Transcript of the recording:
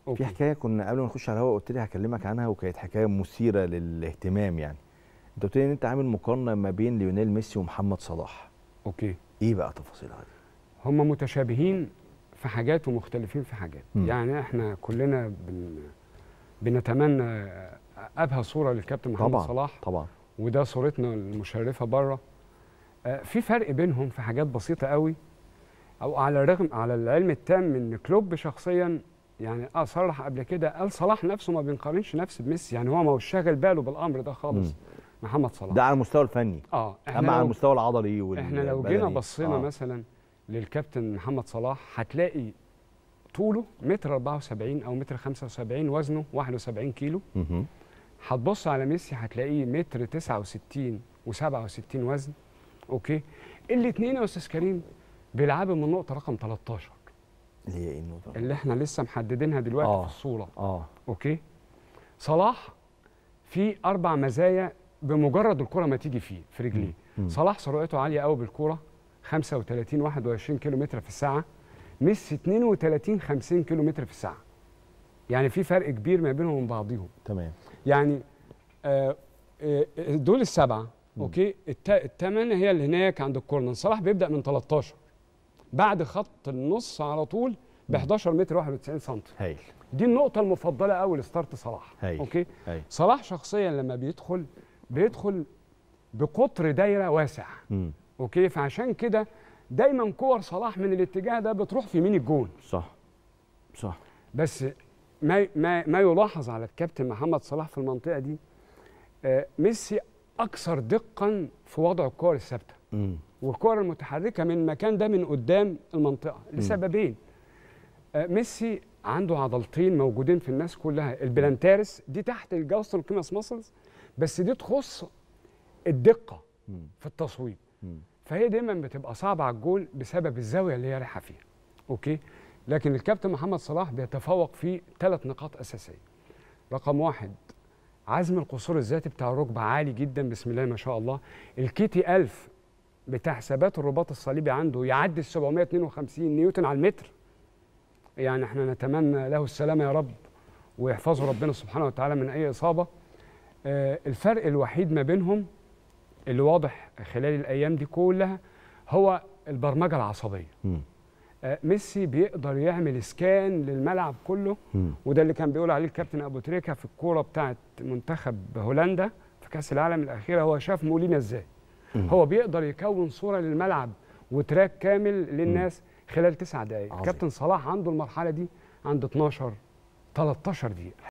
في اوكي حكايه كنا قبل ما نخش على الهواء قلت لي هكلمك عنها وكانت حكايه مثيره للاهتمام يعني انت قلت لي ان انت عامل مقارنه ما بين ليونيل ميسي ومحمد صلاح اوكي ايه بقى تفاصيلها دي هم متشابهين في حاجات ومختلفين في حاجات مم. يعني احنا كلنا بن بنتمنى ابهى صوره للكابتن محمد طبعا صلاح طبعا وده صورتنا المشرفه بره آه، في فرق بينهم في حاجات بسيطه قوي او على الرغم على العلم التام ان كلوب شخصيا يعني اه صرح قبل كده قال صلاح نفسه ما بينقارنش نفسه بميسي يعني هو ما هوش شاغل باله بالامر ده خالص مم. محمد صلاح ده على المستوى الفني اه اما على لو- المستوى العضلي وال احنا لو جينا بصينا مثلا للكابتن محمد صلاح هتلاقي طوله متر 74 او متر 75 وزنه 71 كيلو مهم. هتبص على ميسي هتلاقيه متر 69 و67 وزن اوكي الاثنين يا استاذ كريم بيلعبوا من النقطه رقم 13 اللي هي ايه النقطه اللي احنا لسه محددينها دلوقتي آه. في الصوره اه اوكي صلاح في اربع مزايا بمجرد الكره ما تيجي فيه في رجليه مم. صلاح سرعته عاليه قوي بالكوره 35 21 كيلو متر في الساعه ميسي 32 50 كيلو متر في الساعه يعني في فرق كبير ما بينهم وبين بعضهم تمام يعني آه آه دول السبعه مم. اوكي الت- الثمانيه هي اللي هناك عند الكورنر صلاح بيبدا من 13 بعد خط النص على طول ب 11 متر 91 سم هايل دي النقطه المفضله قوي لستارت صلاح هايل. اوكي هايل صلاح شخصيا لما بيدخل بيدخل بقطر دايره واسع مم. اوكي فعشان كده دايما كور صلاح من الاتجاه ده بتروح في يمين الجون صح صح بس ما ما ما يلاحظ على الكابتن محمد صلاح في المنطقه دي آه، ميسي اكثر دقا في وضع الكور الثابته مم. والكور المتحركه من المكان ده من قدام المنطقه لسببين آه، ميسي عنده عضلتين موجودين في الناس كلها البلانتارس دي تحت الجاوستر كيماس ماسلز بس دي تخص الدقه مم. في التصويب مم. فهي دايما بتبقى صعبه على الجول بسبب الزاويه اللي هي رايحه فيها اوكي لكن الكابتن محمد صلاح بيتفوق في ثلاث نقاط اساسيه رقم واحد عزم القصور الذاتي بتاع الركبه عالي جدا بسم الله ما شاء الله الكيتي 1000 بتاع ثبات الرباط الصليبي عنده يعدي ال 752 نيوتن على المتر يعني احنا نتمنى له السلامه يا رب ويحفظه ربنا سبحانه وتعالى من اي اصابه آه الفرق الوحيد ما بينهم اللي واضح خلال الايام دي كلها هو البرمجه العصبيه مم. آه، ميسي بيقدر يعمل سكان للملعب كله مم. وده اللي كان بيقول عليه الكابتن ابو تريكه في الكوره بتاعه منتخب هولندا في كاس العالم الاخيره هو شاف مولينا ازاي مم. هو بيقدر يكون صوره للملعب وتراك كامل للناس خلال تسع دقائق عظيم. كابتن صلاح عنده المرحله دي عند 12 13 دقيقه